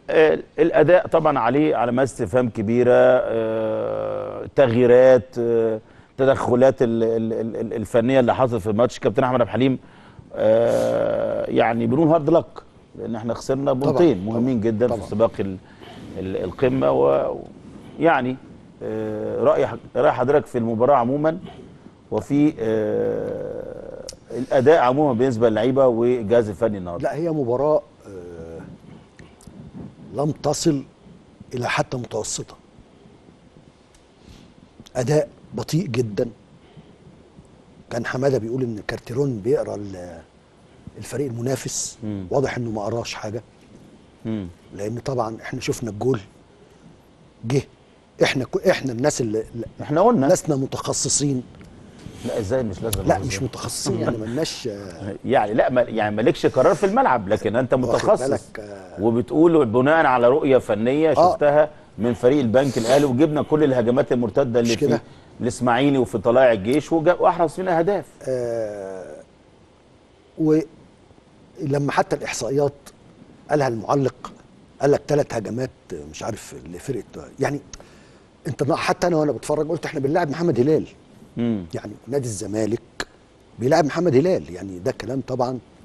آه، الاداء طبعا عليه علامات استفهام كبيره آه، تغييرات آه، تدخلات ال- ال- ال- ال- الفنيه اللي حصلت في الماتش كابتن احمد عبد الحليم آه، يعني بنقول هارد لك لان احنا خسرنا بونتين طبعاً، مهمين جدا طبعاً. في سباق ال- ال- القمه ويعني راي ح- راي حضرتك في المباراه عموما وفي آه، الاداء عموما بالنسبه للعيبه والجهاز الفني النهارده لا هي مباراة آه، لم تصل إلى حتى متوسطة أداء بطيء جدا كان حمادة بيقول إن كارتيرون بيقرا ال- الفريق المنافس مم. واضح إنه ما قراش حاجة مم. لأن طبعا إحنا شفنا الجول جه إحنا كو- إحنا الناس اللي اللي- احنا قلنا لسنا متخصصين لا ازاي مش لازم لا أقول مش إزاي؟ متخصصين يعني ملناش آه، يعني لا ما يعني مالكش قرار في الملعب لكن انت واخد متخصص بالك، آه. وبتقول بناء على رؤيه فنيه آه. شفتها من فريق البنك الاهلي وجبنا كل الهجمات المرتده اللي مش في كده؟ الاسماعيلي وفي طلائع الجيش وجا- واحرز فينا اهداف آه، ولما حتى الاحصائيات قالها المعلق قال لك ثلاث هجمات مش عارف لفرقه يعني انت حتى انا وانا بتفرج قلت احنا بنلاعب محمد هلال امم يعني نادي الزمالك بيلاعب محمد هلال يعني ده كلام طبعا